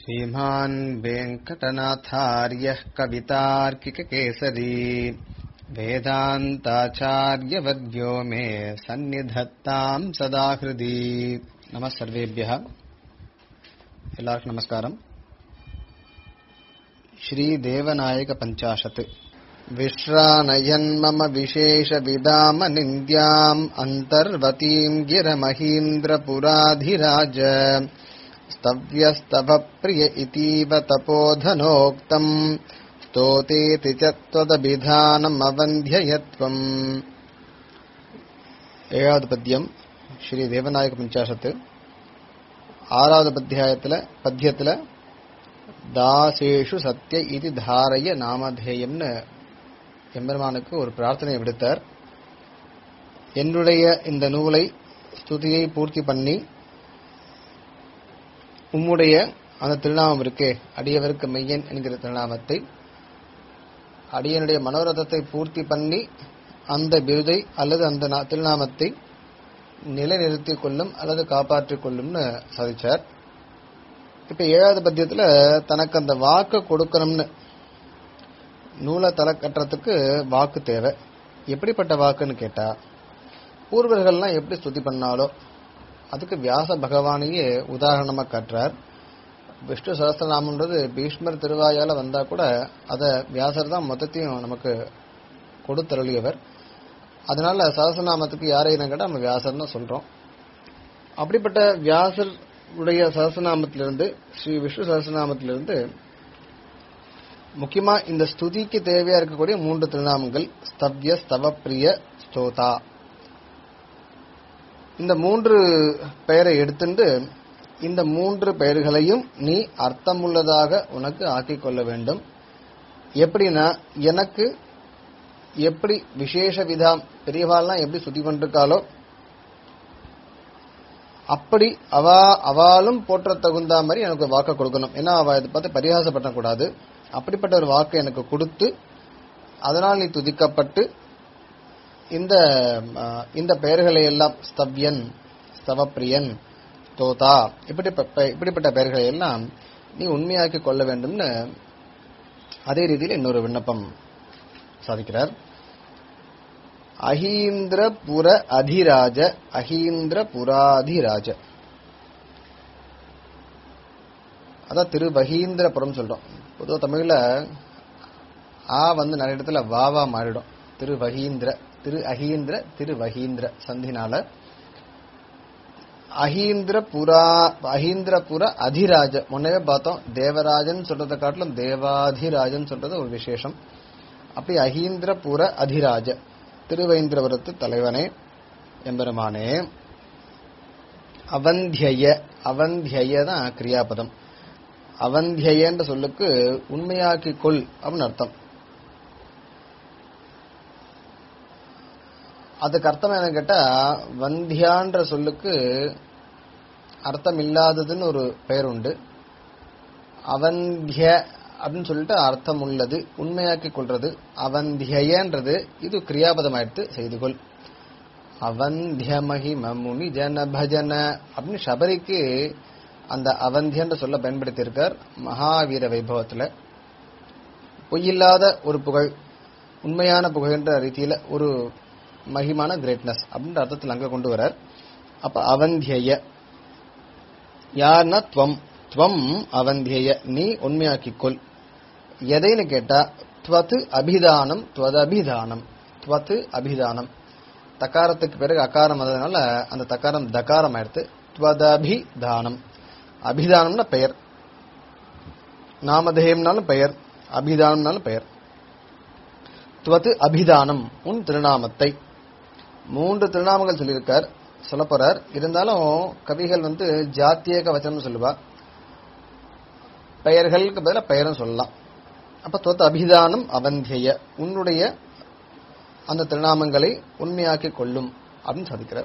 श्रीमान् वेङ्कटनाथार्यः कवितार्किककेसरी वेदान्ताचार्यवर्यो मे सन्निधत्ताम् सदा हृदि नमः सर्वेभ्यः எல்லாருக்கும் நமஸ்காரம் श्रीदेवनायकपञ्चाशत् विश्रानयन् मम विशेषविदाम निन्द्याम् अन्तर्वतीम् गिरमहीन्द्रपुराधिराज स्तव्यस्तव प्रिय इतीव तपोधनोक्तम् स्तोतेति च त्वदभिधानमवन्ध्ययत्वम् ஏழாவது பத்தியம் ஸ்ரீ தேவநாயக பஞ்சாசத்து ஆறாவது பத்தியாயத்துல பத்தியத்துல தாசேஷு சத்ய இது தாரய நாமதேயம்னு எம்பெருமானுக்கு ஒரு பிரார்த்தனை விடுத்தார் என்னுடைய இந்த நூலை ஸ்துதியை பூர்த்தி பண்ணி உம்முடைய அந்த திருநாமம் இருக்கே அடியவருக்கு மெய்யன் என்கிற திருநாமத்தை அடியனுடைய மனோரதத்தை பூர்த்தி பண்ணி அந்த விருதை அல்லது அந்த நா- திருநாமத்தை நிலைநிறுத்திக் கொள்ளும் அல்லது காப்பாற்றிக் கொள்ளும்னு சாதிச்சார் இப்ப ஏழாவது பத்தியத்துல தனக்கு அந்த வாக்கு கொடுக்கணும்னு நூலை தலை கட்டுறதுக்கு வாக்கு தேவை எப்படிப்பட்ட வாக்குன்னு கேட்டா பூர்வர்கள்லாம் எப்படி ஸ்துதி பண்ணாலோ அதுக்கு வியாச பகவானையே உதாரணமா காட்டுறார் விஷ்ணு சகஸ்திரநாமன்றது பீஷ்மர் திருவாயால வந்தா கூட அதை வியாசர் தான் மொத்தத்தையும் நமக்கு கொடுத்தருளியவர் அதனால சகசநாமத்துக்கு யாரை கேட்டால் நம்ம வியாசர் தான் சொல்றோம் அப்படிப்பட்ட வியாசர் உடைய சகசநாமத்திலிருந்து ஸ்ரீ விஷ்ணு சகசநாமத்திலிருந்து முக்கியமா இந்த ஸ்துதிக்கு தேவையா இருக்கக்கூடிய மூன்று திருநாமங்கள் ஸ்தவ்ய ஸ்தவப்பிரிய ஸ்தோதா இந்த மூன்று பெயரை எடுத்துண்டு இந்த மூன்று பெயர்களையும் நீ அர்த்தமுள்ளதாக உனக்கு ஆக்கிக் கொள்ள வேண்டும் எப்படின்னா எனக்கு எப்படி விசேஷ விதம் பெரியவாள்லாம் எப்படி சுத்தி கொண்டிருக்காளோ அப்படி அவா அவாலும் போற்ற தகுந்த மாதிரி எனக்கு ஒரு வாக்கை கொடுக்கணும் ஏன்னா அவ இதை பார்த்து பரிகாசப்பட கூடாது அப்படிப்பட்ட ஒரு வாக்கை எனக்கு கொடுத்து அதனால் நீ துதிக்கப்பட்டு இந்த ஆ, இந்த பெயர்களை எல்லாம் ஸ்தவ்யன் ஸ்தவப்பிரியன் தோதா இப்படிப்பட்ட இப்படிப்பட்ட பெயர்களை எல்லாம் நீ உண்மையாக்கி கொள்ள வேண்டும்னு அதே ரீதியில் இன்னொரு விண்ணப்பம் சாதிக்கிறார் அஹீந்திர புர அதிராஜ அஹீந்திர புராதிராஜ அதான் திரு வகீந்திரபுரம் சொல்றோம் பொதுவாக தமிழ்ல ஆ வந்து நிறைய இடத்துல வாவா மாறிடும் திரு வகீந்திர திரு அஹீந்திர திரு வகீந்திர சந்தினால அஹீந்திர புரா அஹீந்திரபுர அதிராஜ முன்னவே பார்த்தோம் தேவராஜன் சொல்றதை காட்டிலும் தேவாதிராஜன் சொல்றது ஒரு விசேஷம் அப்படி அஹீந்திரபுர அதிராஜ திருவைந்திரபுரத்து தலைவனே எம்பெருமானே அவந்தியய அவந்தியய தான் கிரியாபதம் அவந்தியன்ற சொல்லுக்கு உண்மையாக்கிக் கொள் அப்படின்னு அர்த்தம் அதுக்கு அர்த்தம் என்ன கேட்டா வந்தியான்ற சொல்லுக்கு அர்த்தம் இல்லாததுன்னு ஒரு பெயர் உண்டு அவந்திய அப்படின்னு சொல்லிட்டு அர்த்தம் உள்ளது உண்மையாக்கிக் கொள்றது அவந்தியன்றது இது கிரியாபதம் ஆயிடுத்து செய்து கொள் அவந்திய மகிம முனி ஜன பஜன அப்படின்னு சபரிக்கு அந்த அவந்தியன்ற சொல்ல பயன்படுத்தியிருக்கார் மகாவீர வைபவத்துல பொய்யில்லாத ஒரு புகழ் உண்மையான புகழ்ன்ற ரீதியில ஒரு மகிமான கிரேட்னஸ் அப்படின்ற அர்த்தத்தில் அங்க கொண்டு வரார் அப்ப அவந்திய யார்னா துவம் துவம் அவந்திய நீ உண்மையாக்கிக் கொள் எதைன்னு கேட்டா துவத்து அபிதானம் துவதபிதானம் துவத்து அபிதானம் தக்காரத்துக்கு பிறகு அகாரம் வந்ததுனால அந்த தக்காரம் தகாரம் ஆயிடுத்து துவதபிதானம் அபிதானம்னா பெயர் நாமதேயம்னாலும் பெயர் அபிதானம்னாலும் பெயர் துவத்து அபிதானம் உன் திருநாமத்தை மூன்று திருநாமங்கள் சொல்லியிருக்கார் சொல்ல போறார் இருந்தாலும் கவிகள் வந்து ஜாத்தியக வச்சனம் சொல்லுவா பெயர்களுக்கு பதிலா பெயரும் சொல்லலாம் அப்ப துவத்து அபிதானம் அவந்திய உன்னுடைய அந்த திருநாமங்களை உண்மையாக்கி கொள்ளும் அப்படின்னு சாதிக்கிறார்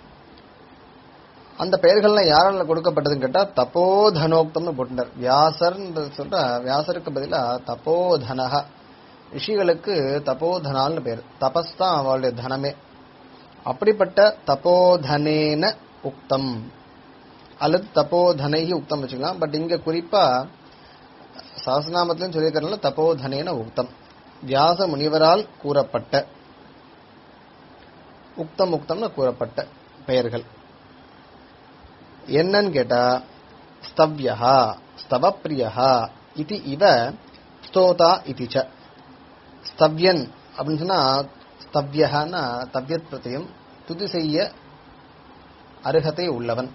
அந்த பெயர்கள்லாம் யாரால கொடுக்கப்பட்டதுன்னு கேட்டா தபோதனோக்தம்னு போட்டுட்டார் வியாசர் சொல்ற வியாசருக்கு பதிலா தபோதனக ரிஷிகளுக்கு தபோதனால்னு பேர் தபஸ் தான் அவளுடைய தனமே அப்படிப்பட்ட தபோதனேன உக்தம் அல்லது தபோதனைகி உக்தம் வச்சுக்கலாம் பட் இங்க குறிப்பா சஹஸ்ரநாமத்திலும் சொல்லியிருக்கிறதுனால தபோதனேன உக்தம் வியாச முனிவரால் கூறப்பட்ட உக்தம் உக்தம்னு கூறப்பட்ட பெயர்கள் என்னன்னு கேட்டா ஸ்தவ்யா ஸ்தவப்பிரியா இது இவ ஸ்தோதா இது ச ஸ்தவ்யன் அப்படின்னு சொன்னா ஸ்தவ்யஹான்னா தவ்யத் பிரத்தியம் துதி செய்ய அருகதை உள்ளவன்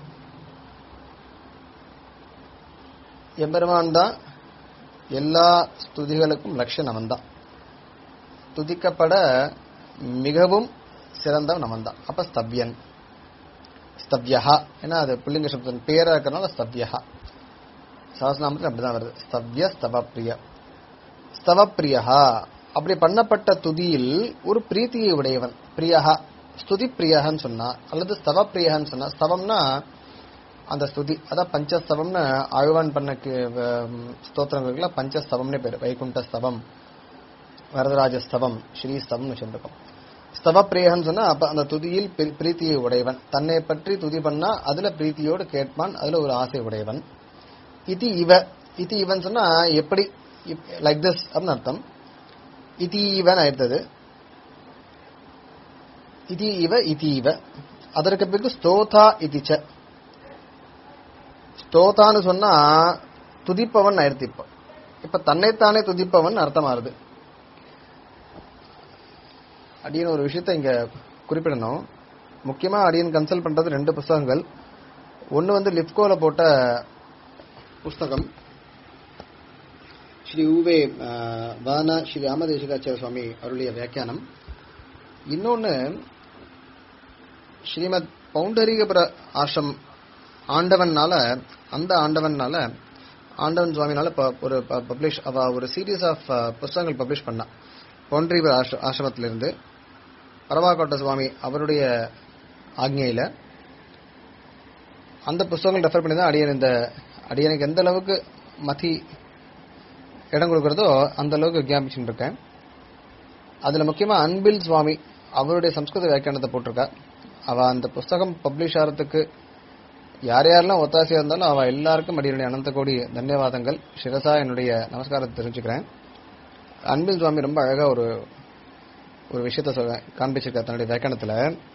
எம்பெருமான் தான் எல்லா ஸ்துதிகளுக்கும் லட்சம் அவன் தான் துதிக்கப்பட மிகவும் சிறந்தவன் அவன் தான் அப்ப ஸ்தவ்யன் ஸ்தவ்யா ஏன்னா அது புள்ளிங்க சப்தம் பேரா இருக்கிறனால ஸ்தவ்யா சஹஸ்ரநாமத்தில் அப்படிதான் வருது ஸ்தவ்ய ஸ்தவப்பிரிய ஸ்தவப்பிரியா அப்படி பண்ணப்பட்ட துதியில் ஒரு பிரீத்தியை உடையவன் பிரியஹா ஸ்துதி பிரியகன்னு சொன்னா அல்லது ஸ்தவ பிரியகன்னு சொன்னா ஸ்தவம்னா அந்த ஸ்துதி அதான் பஞ்சஸ்தவம்னு ஆழ்வான் பண்ண ஸ்தோத்திரங்களுக்குலாம் பஞ்சஸ்தவம்னே பேர் வைகுண்ட ஸ்தவம் வரதராஜ ஸ்தவம் ஸ்ரீ ஸ்தவம்னு சொல்லிருக்கோம் ஸ்தவ பிரியகன்னு சொன்னா அப்ப அந்த துதியில் பிரி- பிரீத்தியை உடையவன் தன்னை பற்றி துதி பண்ணா அதுல பிரீத்தியோடு கேட்பான் அதுல ஒரு ஆசை உடையவன் இது இவ இது இவன் சொன்னா எப்படி லைக் திஸ் அப்படின்னு அர்த்தம் இது இவன் ஆயிருத்தது இது இவ இது இவ அதற்கு பிறகு ஸ்தோதா இது ச ஸ்தோதான்னு சொன்னா துதிப்பவன் ஆயிருத்து இப்ப இப்ப தன்னைத்தானே துதிப்பவன் அர்த்தமாறுது அடியன் ஒரு விஷயத்தை இங்க குறிப்பிடணும் முக்கியமா அடியன் கன்சல்ட் பண்றது ரெண்டு புஸ்தகங்கள் ஒன்னு வந்து லிப்கோல போட்ட புஸ்தகம் ஸ்ரீ உவே அஹ், வான ஸ்ரீ ராமதேசிகாச்சாரிய சுவாமி அவருடைய வியாக்கியானம் இன்னொன்னு ஸ்ரீமத் பௌண்டரிகபுர ஆசிரம் ஆண்டவன்னால அந்த ஆண்டவன்னால ஆண்டவன் சுவாமினால ப- ஒரு பப்ளிஷ் அவ ஒரு சீரீஸ் ஆஃப் புஸ்தகங்கள் பப்ளிஷ் பண்ணா பௌண்டரிகபுர ஆசிர- ஆசிரமத்திலிருந்து பரவாக்கோட்ட சுவாமி அவருடைய ஆக்ஞையில அந்த புஸ்தகங்கள் ரெஃபர் பண்ணி தான் அடியன் இந்த அடியனுக்கு எந்த அளவுக்கு மதி இடம் கொடுக்கறதோ அந்த அளவுக்கு விஞ்ஞாபிச்சுட்டு இருக்கேன் அதுல முக்கியமா அன்பில் சுவாமி அவருடைய சம்ஸ்கிருத வியாக்கியானத்தை போட்டிருக்கா அவ அந்த புஸ்தகம் பப்ளிஷ் ஆகிறதுக்கு யார் யாரெல்லாம் ஒத்தாசையா இருந்தாலும் அவ எல்லாருக்கும் அடியனுடைய அனந்த கோடி தன்யவாதங்கள் சிரசா என்னுடைய நமஸ்காரத்தை தெரிஞ்சுக்கிறேன் அன்பில் சுவாமி ரொம்ப அழகா ஒரு ஒரு விஷயத்த சொல்ல காண்பிச்சிருக்கார் தன்னுடைய வியாக்கியானத்துல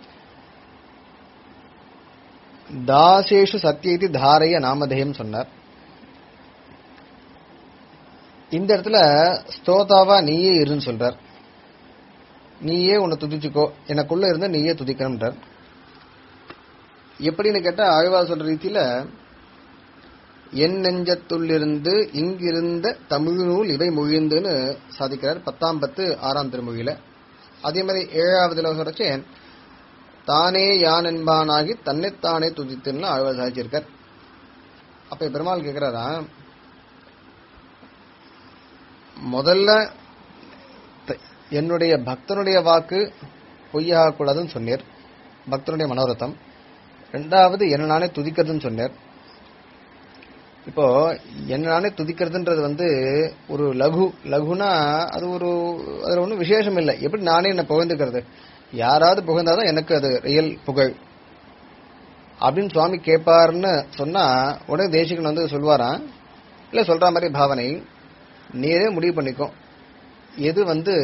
தாசேஷு சத்தியதி தாரைய நாமதேயம் சொன்னார் இந்த இடத்துல ஸ்தோதாவா நீயே இருன்னு சொல்றார் நீயே உன்னை துதிச்சுக்கோ எனக்குள்ள இருந்து நீயே துதிக்கணும்ன்றார் எப்படின்னு கேட்டா ஆழ்வார் சொல்ற ரீதியில என் நெஞ்சத்துள்ளிருந்து இங்கிருந்த தமிழ் நூல் இவை மொழிந்துன்னு சாதிக்கிறார் பத்தாம் பத்து ஆறாம் திருமொழியில அதே மாதிரி ஏழாவதுல சொல்றச்சே தானே யான் என்பானாகி தன்னைத்தானே துதித்துன்னு ஆழ்வார் சாதிச்சிருக்கார் அப்ப பெருமாள் கேக்குறாரா முதல்ல த- என்னுடைய பக்தனுடைய வாக்கு பொய்யாக கூடாதுன்னு சொன்னீர் பக்தனுடைய மனோரதம் ரெண்டாவது என்ன நானே துதிக்கிறதுன்னு சொன்னார் இப்போ என்ன நானே துதிக்கிறதுன்றது வந்து ஒரு லகு லகுனா அது ஒரு அதுல ஒன்றும் விசேஷம் இல்லை எப்படி நானே என்ன புகழ்ந்துக்கிறது யாராவது புகழ்ந்தாதான் எனக்கு அது ரியல் புகழ் அப்படின்னு சுவாமி கேட்பாருன்னு சொன்னா உடனே தேசிகன் வந்து சொல்வாராம் இல்ல சொல்ற மாதிரி பாவனை நீரே முடிவு பண்ணிக்கோ எது வந்து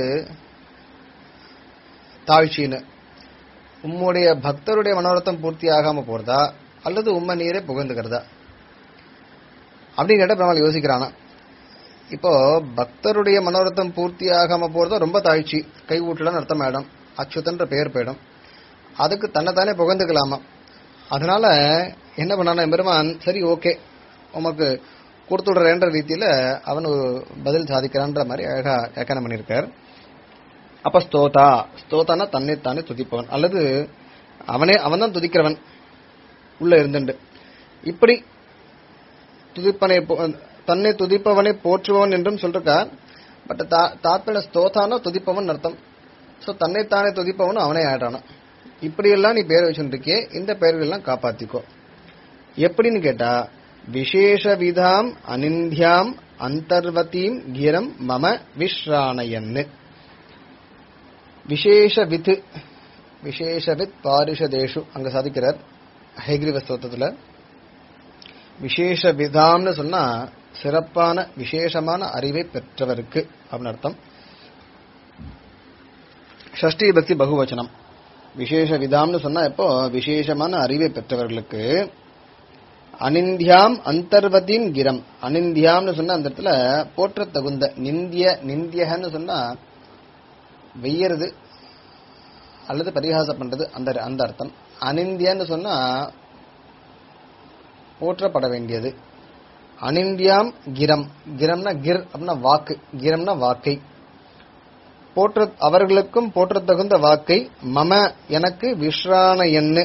தாழ்ச்சின்னு உம்முடைய பக்தருடைய மனோரத்தம் பூர்த்தி ஆகாம போறதா அல்லது உம்மை நீரே புகழ்ந்துக்கிறதா அப்படின்னு கேட்ட பெருமாள் யோசிக்கிறானா இப்போ பக்தருடைய மனோரத்தம் பூர்த்தி ஆகாம போறதா ரொம்ப தாழ்ச்சி கை ஊட்டலன்னு அர்த்தம் ஆயிடும் அச்சுதன்ற பெயர் போயிடும் அதுக்கு தன்னைத்தானே புகழ்ந்துக்கலாமா அதனால என்ன பண்ணானா பெருமான் சரி ஓகே உமக்கு கொடுத்து விடுறேன்ற ரீதியில அவன் ஒரு பதில் சாதிக்கிறான்ற மாதிரி அழகா வியாக்கியானம் பண்ணியிருக்கார் அப்ப ஸ்தோதா ஸ்தோதானா தன்னைத்தானே துதிப்பவன் அல்லது அவனே அவன் தான் துதிக்கிறவன் உள்ள இருந்துண்டு இப்படி துதிப்பனை போ- தன்னை துதிப்பவனை போற்றுபவன் என்றும் சொல்றார் பட் தாத்பன ஸ்தோதானா துதிப்பவன் அர்த்தம் சோ தன்னைத்தானே துதிப்பவனும் அவனே ஆயிடுறானா இப்படியெல்லாம் நீ பேர் வச்சுருக்கே இந்த பெயர்களெல்லாம் காப்பாத்திக்கோ எப்படின்னு கேட்டா விசேஷ விதாம் அனிந்தியாம் அந்தர்வதீம் கிரம் மம விஸ்ராணயன்னு விசேஷ வித் விசேஷ வித் பாரிஷதேஷு அங்க சாதிக்கிறார் ஹைகிரீவ ஸ்தோத்திரத்துல விசேஷ விதாம்னு சொன்னா சிறப்பான விசேஷமான அறிவை பெற்றவருக்கு அப்படின்னு அர்த்தம் ஷஷ்டி பக்தி பகுவச்சனம் விசேஷ விதாம்னு சொன்னா இப்போ விசேஷமான அறிவை பெற்றவர்களுக்கு அனிந்தியாம் அந்தர்வதின் கிரம் அனிந்தியாம்னு சொன்னா அந்த இடத்துல போற்ற தகுந்த நிந்திய நிந்தியகன்னு சொன்னா வெய்யறது அல்லது பரிகாசம் பண்றது அந்த அந்த அர்த்தம் அனிந்தியன்னு சொன்னா போற்றப்பட வேண்டியது அனிந்தியாம் கிரம் கிரம்னா கிர் அப்படின்னா வாக்கு கிரம்னா வாக்கை போற்ற அவர்களுக்கும் போற்றத் தகுந்த வாக்கை மம எனக்கு விஸ்ரான எண்ணு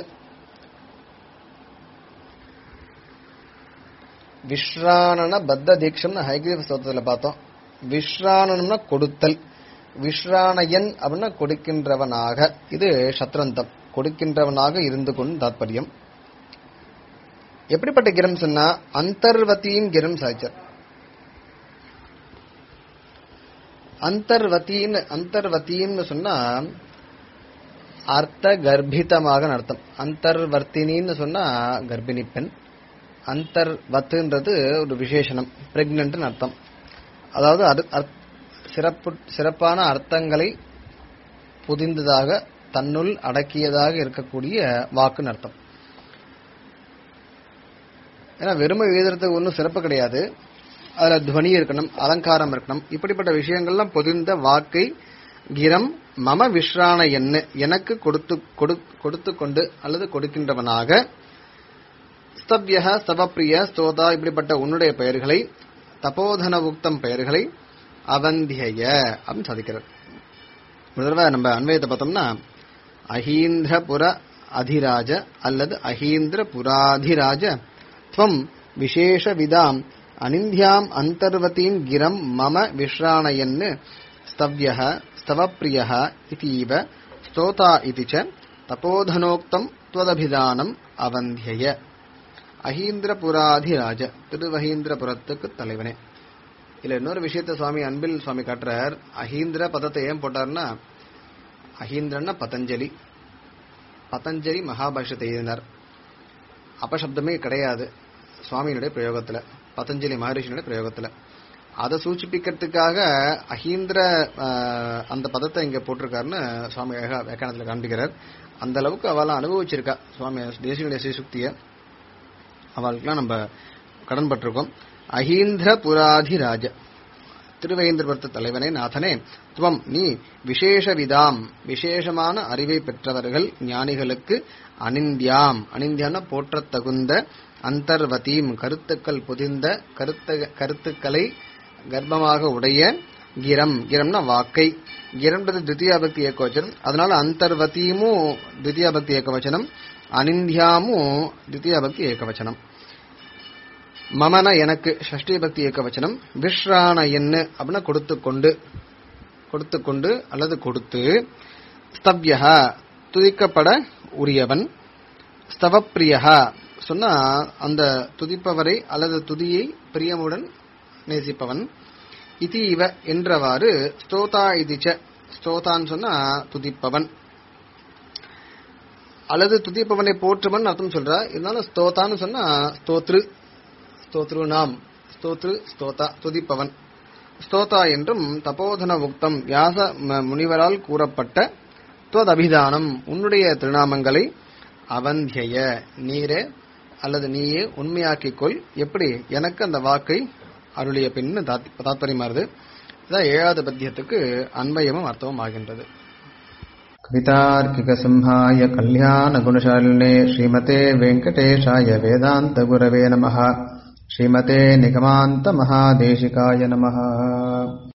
விஸ்ராணன பத்த தீட்சம்னு ஹைகிரீவ ஸ்தோத்திரத்துல பார்த்தோம் விஸ்ராணனம்னா கொடுத்தல் விஸ்ராணயன் அப்படின்னா கொடுக்கின்றவனாக இது சத்ரந்தம் கொடுக்கின்றவனாக இருந்து கொண்டு தாத்பரியம் எப்படிப்பட்ட கிரம் சொன்னா அந்தர்வதியின் கிரம் சாய்ச்சர் அந்தர்வத்தின்னு அந்தர்வத்தின்னு சொன்னா அர்த்த கர்ப்பிதமாக அர்த்தம் அந்தர்வர்த்தினின்னு சொன்னா கர்ப்பிணி பெண் அந்தர்வத்துன்றது ஒரு விசேஷனம் பிரெக்னன்ட்னு அர்த்தம் அதாவது அது- அர்த்- சிறப்பு சிறப்பான அர்த்தங்களை புதிந்ததாக தன்னுள் அடக்கியதாக இருக்கக்கூடிய வாக்குன்னு அர்த்தம் ஏன்னா வெறுமை எழுதுறதுக்கு ஒன்றும் சிறப்பு கிடையாது அதுல துவனி இருக்கணும் அலங்காரம் இருக்கணும் இப்படிப்பட்ட விஷயங்கள்லாம் பொதிந்த வாக்கை கிரம் மம விஸ்ரான என்ன எனக்கு கொடுத்து கொடு கொடுத்து கொண்டு அல்லது கொடுக்கின்றவனாக ஸ்தவ்ய ஸ்தவப்பிரிய ஸ்தோதா இப்படிப்பட்ட உன்னுடைய பெயர்களை தபோதன உக்தம் பெயர்களை அவந்திய அப்படின்னு சாதிக்கிறார் ஒரு தடவை நம்ம அன்வயத்தை பார்த்தோம்னா அஹீந்திரபுர அதிராஜ அல்லது அஹீந்திர புராதிராஜ துவம் விசேஷ விதாம் அனிந்தியாம் அந்தர்வதீம் கிரம் மம விஸ்ராணயன்னு ஸ்தவ்ய ஸ்தவப்பிரிய இதீவ ஸ்தோதா இது ச தபோதனோக்தம் துவதபிதானம் அவந்திய அஹீந்திரபுராதிராஜ திருவஹீந்திரபுரத்துக்கு தலைவனே இதுல இன்னொரு விஷயத்த சுவாமி அன்பில் சுவாமி காட்டுறார் அஹீந்திர பதத்தை ஏன் போட்டார்னா அஹீந்திரன்னா பதஞ்சலி பதஞ்சலி மகாபாஷ்யத்தை எழுதினார் அபசப்தமே கிடையாது சுவாமியினுடைய பிரயோகத்துல பதஞ்சலி மகரிஷியினுடைய பிரயோகத்துல அதை சூச்சிப்பிக்கிறதுக்காக அஹீந்திர ஆஹ், அந்த பதத்தை இங்க போட்டிருக்காருன்னு சுவாமி அழகா வியாக்கியானத்துல காண்பிக்கிறார் அந்த அளவுக்கு அவெல்லாம் அனுபவிச்சிருக்கா சுவாமி தேசியனுடைய ஸ்ரீசுக்தியை அவளுக்கெல்லாம் நம்ம கடன் பட்டிருக்கோம் அஹீந்திர புராதிராஜ திருவேந்திரபுரத்து தலைவனே நாதனே துவம் நீ விசேஷ விதாம் விசேஷமான அறிவை பெற்றவர்கள் ஞானிகளுக்கு அனிந்தியாம் அனிந்தியான போற்றத் தகுந்த அந்தர்வதீம் கருத்துக்கள் புதிந்த கருத்த கருத்துக்களை கர்ப்பமாக உடைய கிரம் கிரம்னா வாக்கை கிரம்ன்றது தித்தியாபக்தி ஏகவச்சனம் அதனால அந்தர்வதீமும் தித்தியாபக்தி ஏகவச்சனம் அனிந்தியாமும் தித்தியாபக்தி ஏகவச்சனம் மமன எனக்கு ஷஷ்டி பக்தி ஏகவச்சனம் விஸ்ராண என்ன அப்படின்னா கொடுத்து கொண்டு கொடுத்து கொண்டு அல்லது கொடுத்து ஸ்தவ்ய துதிக்கப்பட உரியவன் ஸ்தவப்பிரியா சொன்னா அந்த துதிப்பவரை அல்லது துதியை பிரியமுடன் நேசிப்பவன் இதி இவ என்றவாறு ஸ்தோதா இதிச்ச ஸ்தோதான்னு சொன்னா துதிப்பவன் அல்லது துதிப்பவனை போற்றுவன் அர்த்தம் சொல்றா இருந்தாலும் ஸ்தோதான்னு சொன்னா ஸ்தோத்ரு ஸ்தோத்ரு நாம் ஸ்தோத்ரு ஸ்தோதா துதிப்பவன் ஸ்தோதா என்றும் தபோதன உக்தம் வியாச ம- முனிவரால் கூறப்பட்ட துவதபிதானம் உன்னுடைய திருநாமங்களை அவந்திய நீரே அல்லது நீயே உண்மையாக்கிக் கொள் எப்படி எனக்கு அந்த வாக்கை அருளிய பின்னு தாத்பரியமாறுது இதான் ஏழாவது பத்தியத்துக்கு அன்வயமும் அர்த்தமும் ஆகின்றது कवितार्किकसिंहाय कल्याणगुणशालिने श्रीमते वेङ्कटेशाय वेदान्तगुरवे नमः श्रीमते निगमान्तमहादेशिकाय नमः